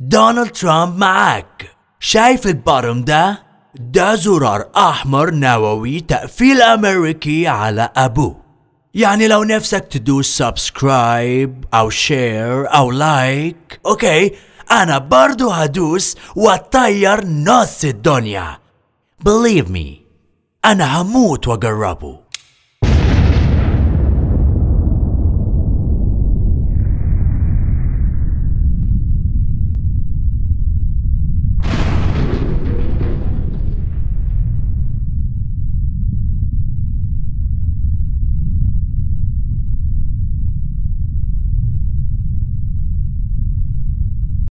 دونالد ترامب معاك شايف البارم ده؟ ده زرار أحمر نووي تقفيل أمريكي على أبوه يعني لو نفسك تدوس سبسكرايب أو شير أو لايك أوكي أنا برضو هدوس وأطير نص الدنيا Believe me أنا هموت وأجربه